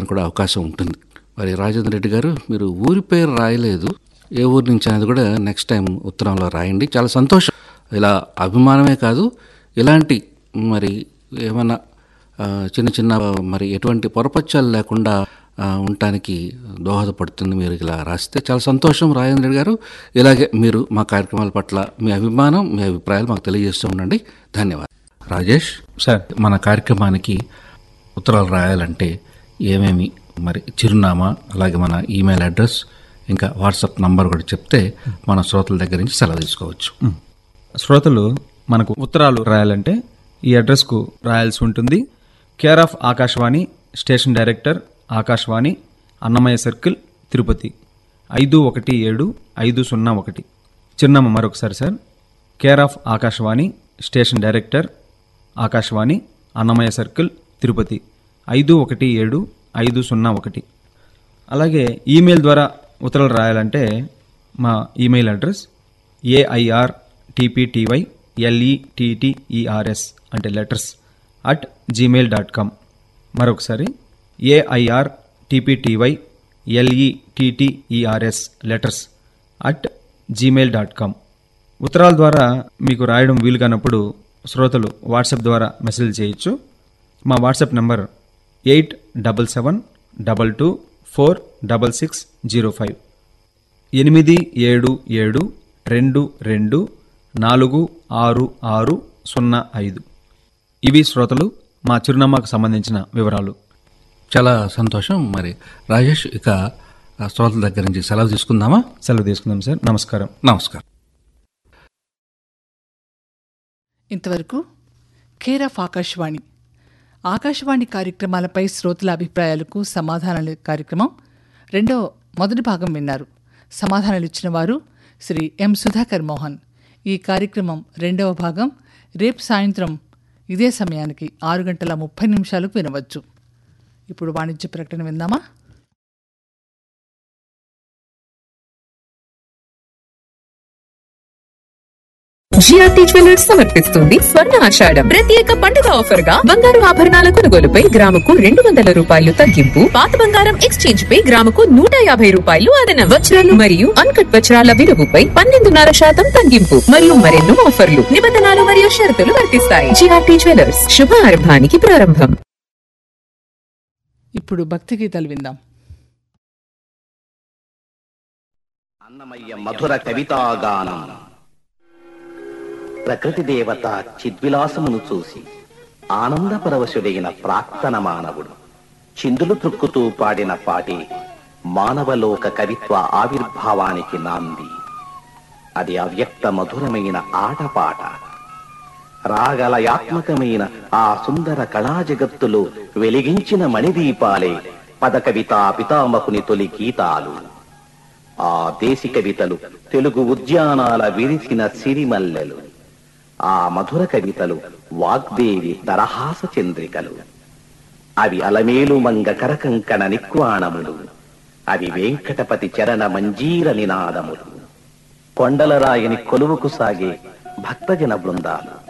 కూడా అవకాశం ఉంటుంది మరి రాజేంద్ర రెడ్డి గారు మీరు ఊరి పేరు రాయలేదు ఏ ఊరి నుంచి అనేది కూడా నెక్స్ట్ టైం ఉత్తరంలో రాయండి చాలా సంతోషం ఇలా అభిమానమే కాదు ఇలాంటి మరి ఏమైనా ఆ, చిన్న చిన్న మరి ఎటువంటి పొరపచ్చాలు లేకుండా ఆ, ఉండటానికి దోహదపడుతుంది మీరు ఇలా రాస్తే చాలా సంతోషం రాజేంద్ర రెడ్డి గారు ఇలాగే మీరు మా కార్యక్రమాల పట్ల మీ అభిమానం మీ అభిప్రాయాలు మాకు తెలియజేస్తూ ఉండండి ధన్యవాదాలు రాజేష్ సార్ మన కార్యక్రమానికి ఉత్తరాలు రాయాలంటే ఏమేమి మరి చిరునామా అలాగే మన ఈమెయిల్ అడ్రస్ ఇంకా వాట్సాప్ నంబర్ కూడా చెప్తే మన శ్రోతల దగ్గర నుంచి సెలవు తీసుకోవచ్చు శ్రోతలు మనకు ఉత్తరాలు రాయాలంటే ఈ అడ్రస్కు రాయాల్సి ఉంటుంది care of Akashvani station director Akashvani Annamayya circle Tirupati ఐదు ఒకటి ఏడు ఐదు సున్నా ఒకటి చిరునామా మరొకసారి sir care of Akashvani station director Akashvani Annamayya circle Tirupati ఐదు ఒకటి ఏడు ఐదు సున్నా ఒకటి అలాగే ఈమెయిల్ ద్వారా ఉత్తరాలు రాయాలంటే మా email address AIR TPTY LETTERS అంటే letters at Gmail dot com మరొకసారి AIR TPTY LETTERS letters at Gmail dot com ఉత్తరాల ద్వారా మీకు రాయడం వీలు కానప్పుడు శ్రోతలు వాట్సాప్ ద్వారా మెసేజ్ చేయొచ్చు మా WhatsApp number eight double seven double two four double six zero five ఎనిమిది ఏడు ఏడు రెండు రెండు నాలుగు ఆరు ఆరు సున్నా ఐదు ఇవి శ్రోతలు మా చిరునామాకు సంబంధించిన వివరాలు చాలా సంతోషం మరి రాజేష్ ఇక ఆ శ్రోతల దగ్గర నుంచి సెలవు తీసుకుందామా సెలవు తీసుకుందాం సార్ నమస్కారం నమస్కారం ఇంతవరకు కేర్ ఆఫ్ ఆకాశవాణి ఆకాశవాణి కార్యక్రమాలపై శ్రోతల అభిప్రాయాలకు సమాధానాల కార్యక్రమం రెండో మొదటి భాగం విన్నారు సమాధానాలు ఇచ్చిన వారు శ్రీ ఎం సుధాకర్ మోహన్ ఈ కార్యక్రమం రెండవ భాగం రేపు సాయంత్రం ఇదే సమయానికి ఆరు గంటల ముప్పై నిమిషాలకు వినవచ్చు ఇప్పుడు వాణిజ్య ప్రకటన విందామా జిఆర్టీ జ్యువెలర్స్ సమర్పిస్తుంది స్వర్ణ ఆషాఢం ప్రత్యేక పండుగ ఆఫర్ గా బంగారు ఆభరణాల కొనుగోలుపై గ్రాముకు రెండు వందల రూపాయలు తగ్గింపు పాత బంగారం ఎక్స్చేంజ్ పై గ్రాముకు నూట యాభై రూపాయలు అదనం వజ్రాలు మరియు అన్కట్ వజ్రాల విలువపై పన్నెండున్నర శాతం తగ్గింపు మరియు మరెన్నో ఆఫర్లు నిబంధనలు మరియు షరతులు వర్తిస్తాయి జిఆర్టీ జ్యువెలర్స్ శుభారంభానికి ప్రారంభం ఇప్పుడు భక్తి గీతాలు విందాం అన్నమయ్య మధుర కవితాగానం ప్రకృతి దేవత చిద్విలాసమును చూసి ఆనందపరవశుడైన ప్రాక్తన మానవుడు చిందులు త్రుక్కుతూ పాడిన పాటే మానవలోక కవిత్వ ఆవిర్భావానికి నాంది అది అవ్యక్త మధురమైన ఆటపాట రాగలయాత్మకమైన ఆ సుందర కళా జగత్తులో వెలిగించిన మణిదీపాలే పద కవితా పితామహుని తొలి గీతాలు ఆ దేశి కవితలు తెలుగు ఉద్యానాల విరిసిన సిరిమల్లెలు ఆ మధుర కవితలు వాగ్దేవి దరహాస చంద్రికలు అవి అలమేలు మంగ కరకంకణ నిక్వాణములు అవి వెంకటపతి చరణ మంజీర నినాదములు కొండలరాయని కొలువుకు సాగే భక్తజన బృందాలు